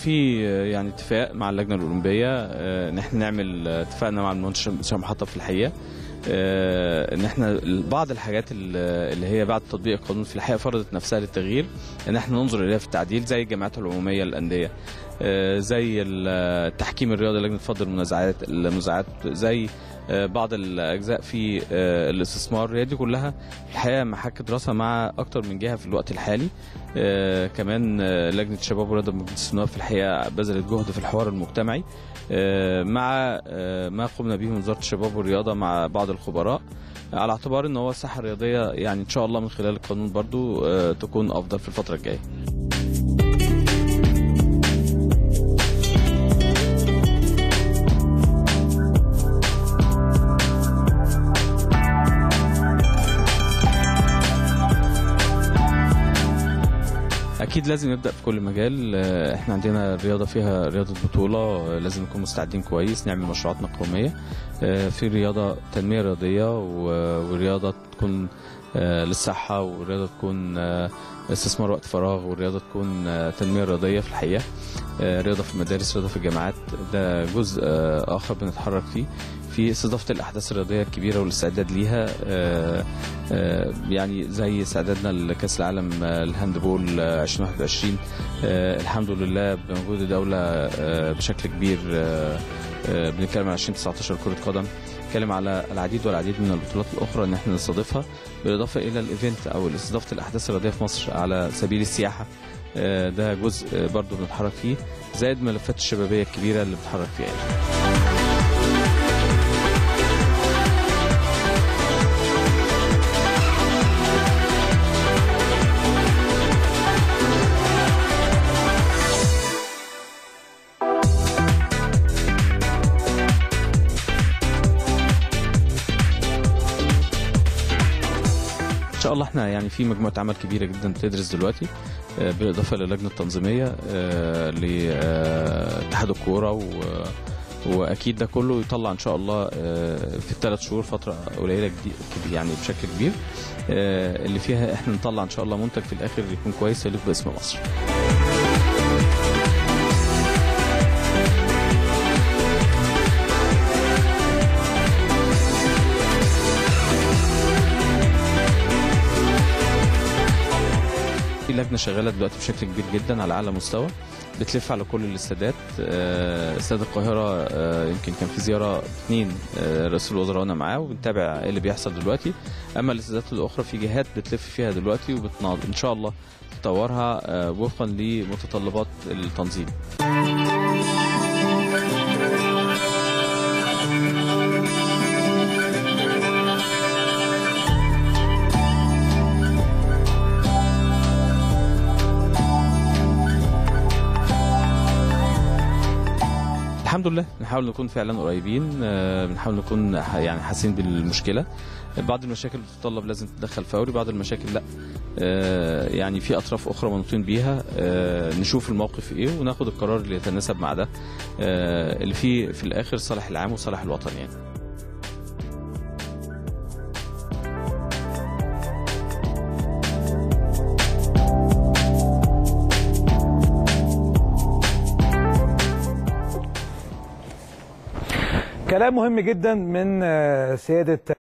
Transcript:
في آه، يعني اتفاق مع اللجنه الاولمبيه آه، ان احنا نعمل آه، اتفقنا مع المهندس هشام محطه في الحقيقه آه، ان احنا بعض الحاجات ال- اللي هي بعد تطبيق القانون في الحقيقه فرضت نفسها للتغيير ان احنا ننظر اليها في التعديل زي الجامعات العموميه للانديه آه، زي ال- التحكيم الرياضي لجنه فضل المنازعات المنازعات زي آه، بعض الاجزاء في آه، الاستثمار هي دي كلها الحقيقه محك دراسه مع اكتر من جهه في الوقت الحالي آه، كمان آه، لجنه الشباب والرياضه بمجلس النواب في الحقيقه بذلت جهد في الحوار المجتمعي آه، مع آه، ما قمنا به من وزاره الشباب والرياضه مع بعض الخبراء على اعتبار ان هو الساحه الرياضيه يعني ان شاء الله من خلال القانون برضو آه، تكون افضل في الفتره الجايه اكيد لازم نبدا في كل مجال آه، احنا عندنا الرياضه فيها رياضه بطوله آه، لازم نكون مستعدين كويس نعمل مشروعاتنا قوميه آه، في رياضه تنميه رياضيه و- ورياضه تكون آه، للصحه ورياضه تكون آه، استثمار وقت فراغ ورياضه تكون آه، تنميه رياضيه في الحقيقه آه، رياضه في المدارس رياضه في الجامعات ده جزء آه، اخر بنتحرك فيه في استضافه الاحداث الرياضيه الكبيره والاستعداد ليها آه، آه، يعني زي استعدادنا لكاس العالم آه، الهاندبول آه، 2021 آه، الحمد لله بمجهود الدوله آه، بشكل كبير آه، آه، بنتكلم عن 2019 كره قدم بنتكلم على العديد والعديد من البطولات الاخرى ان احنا نستضيفها بالاضافه الى الايفنت او استضافه الاحداث الرياضيه في مصر على سبيل السياحه آه، ده جزء آه، برضو بنتحرك فيه زائد ملفات الشبابيه الكبيره اللي بنتحرك فيها يعني. ان شاء الله احنا يعني في مجموعه عمل كبيره جدا بتدرس دلوقتي آه، بالاضافه للجنه التنظيميه آه، لاتحاد الكوره و- واكيد ده كله يطلع ان شاء الله آه، في الثلاث شهور فتره قليله جدي كبير- يعني بشكل كبير آه، اللي فيها احنا نطلع ان شاء الله منتج في الاخر يكون كويس يليق باسم مصر في لجنه شغاله دلوقتي بشكل كبير جدا على اعلى مستوى بتلف على كل الاستادات آه، استاد القاهره آه، يمكن كان في زياره اثنين آه، رئيس الوزراء وانا معاه وبنتابع ايه اللي بيحصل دلوقتي اما الاستادات الاخرى في جهات بتلف فيها دلوقتي وبتناض ان شاء الله تطورها آه، وفقا لمتطلبات التنظيم الحمد لله بنحاول نكون فعلا قريبين آه، بنحاول نكون ح- يعني حاسين بالمشكله بعض المشاكل بتتطلب لازم تتدخل فوري بعض المشاكل لا آه، يعني في اطراف اخرى منوطين بيها آه، نشوف الموقف ايه وناخد القرار اللي يتناسب مع ده آه، اللي فيه في الاخر صالح العام وصالح الوطن يعني كلام مهم جدا من آه، سياده